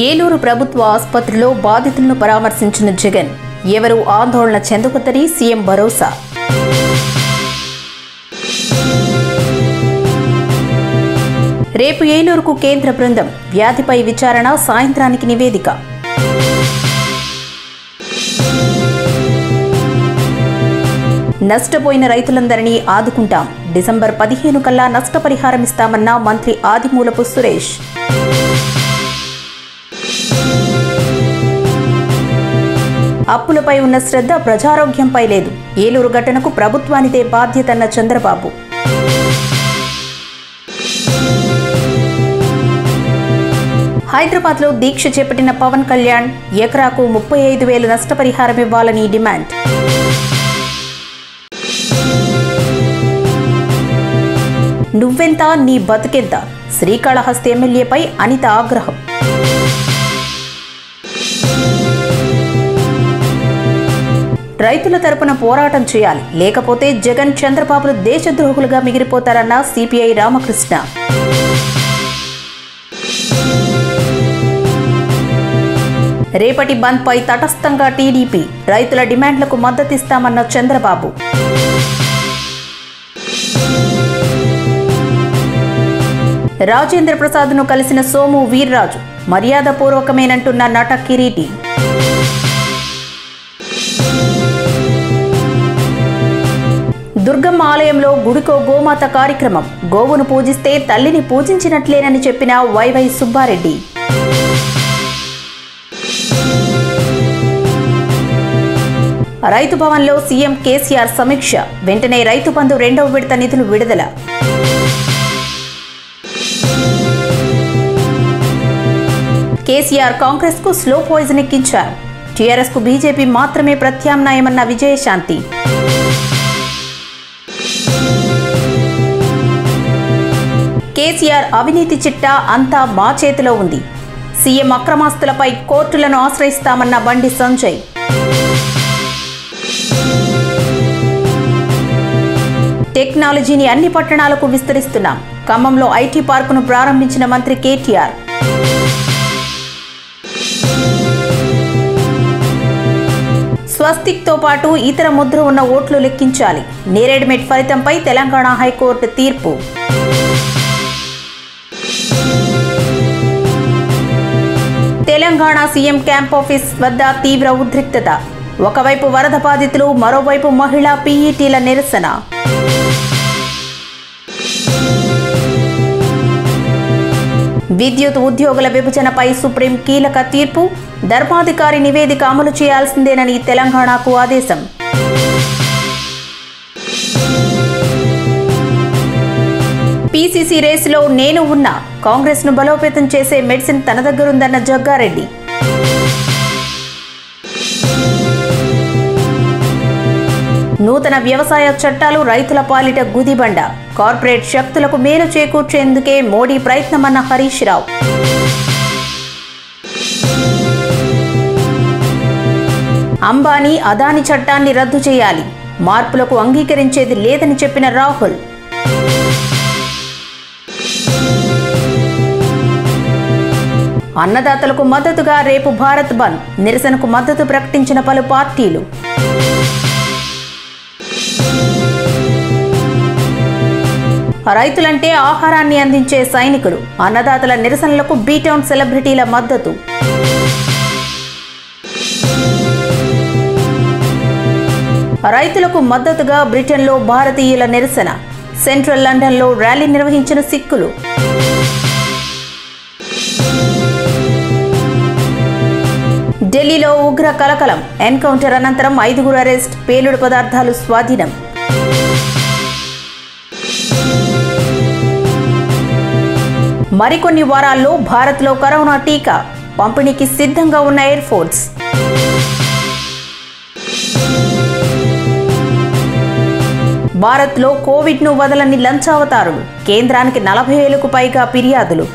ఏలూరు ప్రభుత్వ ఆసుపత్రిలో బాధితులను పరామర్శించిన జగన్ ఎవరు ఆందోళన చెందవద్దని సీఎం భరోసా రేపు ఏలూరుకు కేంద్ర బృందం వ్యాధిపై విచారణ సాయంత్రానికి నివేదిక నష్టపోయిన రైతులందరినీ ఆదుకుంటాం డిసెంబర్ పదిహేను కల్లా నష్టపరిహారం ఇస్తామన్న మంత్రి ఆదిమూలపు సురేష్ అప్పులపై ఉన్న శ్రద్ధ ప్రజారోగ్యంపై లేదు ఏలూరు ఘటనకు ప్రభుత్వానిదే బాధ్యతన్న చంద్రబాబు హైదరాబాద్లో దీక్ష చేపట్టిన పవన్ కళ్యాణ్ ఎకరాకు ముప్పై ఐదు వేలు నష్టపరిహారం ఇవ్వాలని డిమాండ్ నువ్వెంత నీ బతుకెంత శ్రీకాళహస్తి ఎమ్మెల్యేపై అనిత ఆగ్రహం రైతుల తరపున పోరాటం చేయాలి లేకపోతే జగన్ చంద్రబాబులు దేశద్రోహులుగా మిగిలిపోతారన్న సిపిఐ రామకృష్ణ రేపటి బంద్పై తటస్థంగా టీడీపీ రైతుల డిమాండ్లకు మద్దతిస్తామన్న చంద్రబాబు రాజేంద్ర ప్రసాద్ను కలిసిన సోము వీర్రాజు మర్యాదపూర్వకమేనంటున్న నట కిరీటి దుర్గమ్మ ఆలయంలో గుడికో గోమాత కార్యక్రమం గోవును పూజిస్తే తల్లిని పూజించినట్లేనని చెప్పిన వైవై సుబ్బారెడ్డి రైతు భవన్లో సీఎం కేసీఆర్ సమీక్ష వెంటనే రైతు బంధు రెండవ విడత నిధులు విడుదల కేసీఆర్ కాంగ్రెస్ కు స్లో పాయిజన్ ఎక్కించారు టీఆర్ఎస్ కు బీజేపీ మాత్రమే ప్రత్యామ్నాయమన్న విజయశాంతి కేసీఆర్ అవినీతి చిట్టా అంతా మా చేతిలో ఉంది సీఎం అక్రమాస్తులపై కోర్టులను ఆశ్రయిస్తామన్న బండి సంజయ్ టెక్నాలజీని అన్ని పట్టణాలకు విస్తరిస్తున్నాం ఖమ్మంలో ఐటీ పార్కును ప్రారంభించిన మంత్రి కేటీఆర్ స్వస్తిక్తో పాటు ఇతర ముద్ర ఉన్న ఓట్లు లెక్కించాలి నేరేడ్మెట్ ఫలితంపై తెలంగాణ హైకోర్టు తీర్పు తెలంగాణ సీఎం క్యాంప్ ఆఫీస్ వద్ద తీవ్ర ఉద్రిక్తత ఒకవైపు వరద బాధితులు మరోవైపు మహిళా పీఈటీల నిరసన విద్యుత్ ఉద్యోగుల విభజనపై సుప్రీం కీలక తీర్పు ధర్మాధికారి నివేదిక అమలు చేయాల్సిందేనని తెలంగాణకు ఆదేశం పీసీసీ రేసులో నేను ఉన్నా కాంగ్రెస్ ను బలోపేతం చేసే మెడిసిన్ తన దగ్గరుందన్న జగ్గారెడ్డి నూతన వ్యవసాయ చట్టాలు రైతుల పాలిట గుదిబండ కార్పొరేట్ శక్తులకు మేలు చేకూర్చేందుకే మోడీ ప్రయత్నమన్న హరీష్ రావు అంబానీ అదాని చట్టాన్ని రద్దు చేయాలి మార్పులకు అంగీకరించేది లేదని చెప్పిన రాహుల్ అన్నదాతలకు మద్దతుగా రేపు భారత్ బంద్ నిరసనకు మద్దతు ప్రకటించిన పలు పార్టీలు రైతులంటే ఆహారాన్ని అందించే సైనికులు అన్నదాతల నిరసనలకు బీటౌన్ సెలబ్రిటీల మద్దతు రైతులకు మద్దతుగా బ్రిటన్లో భారతీయుల నిరసన సెంట్రల్ లండన్లో ర్యాలీ నిర్వహించిన సిక్కులు ఢిల్లీలో ఉగ్ర కలకలం ఎన్కౌంటర్ అనంతరం ఐదుగురు అరెస్ట్ పేలుడు పదార్థాలు స్వాధీనం మరికొన్ని వారాల్లో భారత్లో కరోనా టీకా పంపిణీకి సిద్ధంగా ఉన్న ఎయిర్ ఫోర్స్ భారత్లో కోవిడ్ను వదలని లంచావతారులు కేంద్రానికి నలభై ఏళ్లకు పైగా ఫిర్యాదులు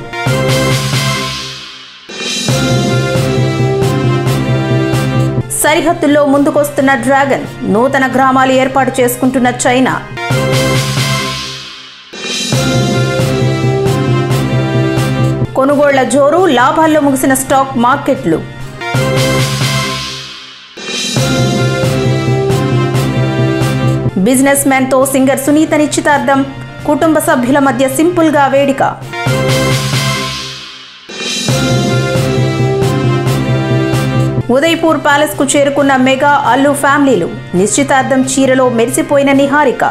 సరిహద్దుల్లో ముందుకొస్తున్న డ్రాగన్ నూతన గ్రామాలు ఏర్పాటు చేసుకుంటున్న చైనా కొనుగోళ్ల జోరు లాభాల్లో ముగిసిన స్టాక్ మార్కెట్లు బిజినెస్ మ్యాన్తో సింగర్ సునీత నిశ్చితార్థం కుటుంబ సభ్యుల మధ్య సింపుల్గా వేడుక ఉదయ్పూర్ ప్యాలెస్ కు చేరుకున్న మెగా అల్లు ఫ్యామిలీలు నిశ్చితార్థం చీరలో మెరిసిపోయిన నిహారిక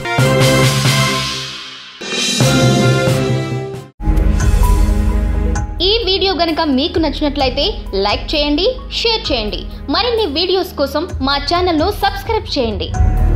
ఈ వీడియో గనుక మీకు నచ్చినట్లయితే లైక్ చేయండి షేర్ చేయండి మరిన్ని వీడియోస్ కోసం మా ఛానల్ను సబ్స్క్రైబ్ చేయండి